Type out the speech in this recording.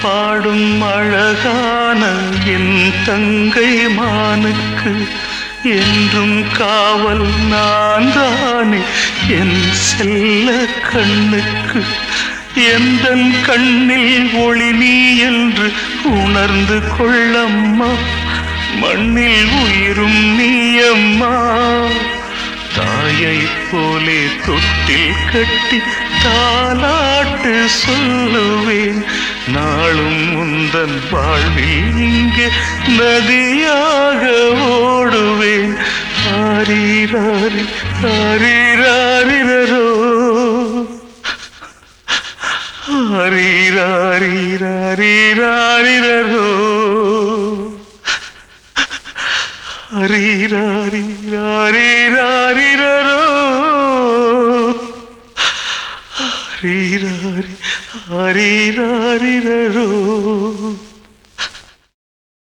பாடும் அழகான என் தங்கை மானுக்கு என்றும் காவல் நான் தானே என் செல்ல கண்ணுக்கு எந்த கண்ணில் ஒளி நீ என்று உணர்ந்து கொள்ளம்மா மண்ணில் உயிரும் நீயம்மா தாயை போலே தொட்டில் கட்டி தாலாட்டு சொல்லுவேன் நாளும் முந்தன் வாழ்வில் இங்கே நதியாக ஓடுவேன் ஆரீராரி ஆரீராரிரோ ஆரீராரிராரிராரிரோ ஹரீராரிராரிராரிரோ ஹரீராரி ஹரீராரிரோ